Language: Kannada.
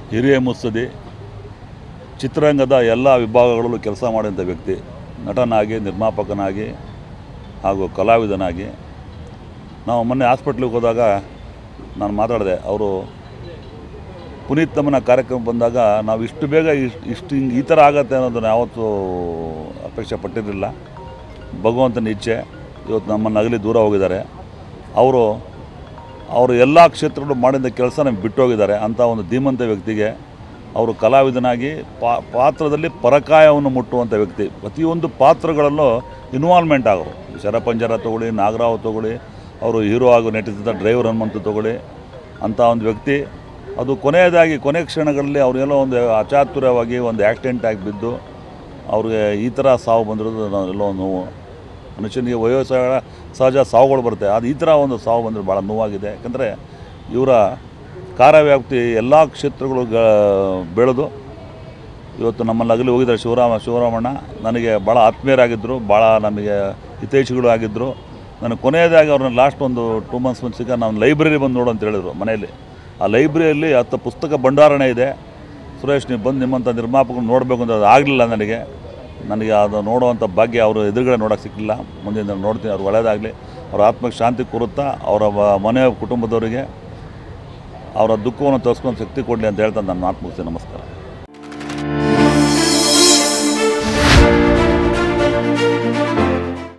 ಹಿರಿಯ ಮುತ್ಸದಿ ಚಿತ್ರರಂಗದ ಎಲ್ಲ ವಿಭಾಗಗಳಲ್ಲೂ ಕೆಲಸ ಮಾಡಿದಂಥ ವ್ಯಕ್ತಿ ನಟನಾಗಿ ನಿರ್ಮಾಪಕನಾಗಿ ಹಾಗೂ ಕಲಾವಿದನಾಗಿ ನಾವು ಮೊನ್ನೆ ಹಾಸ್ಪಿಟ್ಲಿಗೆ ಹೋದಾಗ ನಾನು ಮಾತಾಡಿದೆ ಅವರು ಪುನೀತ್ ತಮ್ಮನ ಕಾರ್ಯಕ್ರಮ ಬಂದಾಗ ನಾವು ಇಷ್ಟು ಬೇಗ ಇಷ್ಟು ಇಷ್ಟು ಹಿಂಗೆ ಈ ಥರ ಆಗತ್ತೆ ಅನ್ನೋದನ್ನು ಯಾವತ್ತೂ ಅಪೇಕ್ಷೆ ಪಟ್ಟಿರಲಿಲ್ಲ ಭಗವಂತನ ಇಚ್ಛೆ ಇವತ್ತು ನಮ್ಮನ್ನು ಅಗಲಿ ದೂರ ಹೋಗಿದ್ದಾರೆ ಅವರು ಅವರು ಎಲ್ಲ ಕ್ಷೇತ್ರಗಳು ಮಾಡಿದ ಕೆಲಸ ನಮ್ಗೆ ಬಿಟ್ಟು ಹೋಗಿದ್ದಾರೆ ಅಂಥ ಒಂದು ಧೀಮಂತ ವ್ಯಕ್ತಿಗೆ ಅವರು ಕಲಾವಿದನಾಗಿ ಪಾ ಪಾತ್ರದಲ್ಲಿ ಪರಕಾಯವನ್ನು ಮುಟ್ಟುವಂಥ ವ್ಯಕ್ತಿ ಪ್ರತಿಯೊಂದು ಪಾತ್ರಗಳಲ್ಲೂ ಇನ್ವಾಲ್ವ್ಮೆಂಟ್ ಆಗೋರು ಶರಪಂಜರ ತೊಗೊಳ್ಳಿ ನಾಗರಾವ್ ತೊಗೊಳ್ಳಿ ಅವರು ಹೀರೋ ಆಗಿ ನಟಿಸಿದ ಡ್ರೈವರ್ ಹನುಮಂತ ತೊಗೊಳ್ಳಿ ಅಂಥ ಒಂದು ವ್ಯಕ್ತಿ ಅದು ಕೊನೆಯದಾಗಿ ಕೊನೆ ಕ್ಷಣಗಳಲ್ಲಿ ಅವರೆಲ್ಲೋ ಒಂದು ಅಚಾತುರ್ಯವಾಗಿ ಒಂದು ಆಕ್ಸಿಡೆಂಟ್ ಆಗಿ ಬಿದ್ದು ಅವ್ರಿಗೆ ಈ ಥರ ಸಾವು ಬಂದಿರೋದು ನಾವೆಲ್ಲೋ ನೋವು ಮನುಷ್ಯನಿಗೆ ವಯೋಸಹ ಸಹಜ ಸಾವುಗಳು ಬರುತ್ತೆ ಅದು ಈ ಥರ ಒಂದು ಸಾವು ಬಂದರೆ ಭಾಳ ನೋವಾಗಿದೆ ಯಾಕಂದರೆ ಇವರ ಕಾರ್ಯವ್ಯಾಪ್ತಿ ಎಲ್ಲ ಕ್ಷೇತ್ರಗಳು ಗ ಬೆಳೆದು ಇವತ್ತು ನಮ್ಮಲ್ಲಿ ಅಗಲಿ ಹೋಗಿದ್ದಾರೆ ಶಿವರಾಮ ಶಿವರಾಮಣ್ಣ ನನಗೆ ಭಾಳ ಆತ್ಮೀಯರಾಗಿದ್ದರು ಭಾಳ ನಮಗೆ ಹಿತೈಷಿಗಳು ಆಗಿದ್ದರು ನನಗೆ ಕೊನೆಯದಾಗಿ ಅವ್ರನ್ನ ಲಾಸ್ಟ್ ಒಂದು ಟೂ ಮಂತ್ಸ್ ಮುಂಚಿಗೆ ನಾನು ಲೈಬ್ರರಿ ಬಂದು ನೋಡು ಅಂತ ಹೇಳಿದರು ಮನೆಯಲ್ಲಿ ಆ ಲೈಬ್ರರಿಯಲ್ಲಿ ಹತ್ತು ಪುಸ್ತಕ ಭಂಡಾರಣೆ ಇದೆ ಸುರೇಶ್ ನೀವು ಬಂದು ನಿಮ್ಮಂಥ ನಿರ್ಮಾಪಕರು ನೋಡಬೇಕು ಅಂತ ಅದು ಆಗಲಿಲ್ಲ ನನಗೆ ನನಗೆ ಅದು ನೋಡುವಂಥ ಭಾಗ್ಯ ಅವರು ಎದುರುಗಡೆ ನೋಡೋಕ್ಕೆ ಸಿಕ್ಕಿಲ್ಲ ಮುಂದಿನ ದಿನ ನೋಡ್ತೀನಿ ಅವ್ರು ಒಳ್ಳೆಯದಾಗಲಿ ಅವ್ರ ಆತ್ಮಕ್ಕೆ ಶಾಂತಿ ಕೊರುತ್ತಾ ಅವರ ವ- ಮನೆಯ ಕುಟುಂಬದವರಿಗೆ ಅವರ ದುಃಖವನ್ನು ತೋರಿಸ್ಕೊಂಡು ಶಕ್ತಿ ಕೊಡಲಿ ಅಂತ ಹೇಳ್ತಾ ನಾನು ಮಾತು ಮುಗಿಸ್ತೀನಿ ನಮಸ್ಕಾರ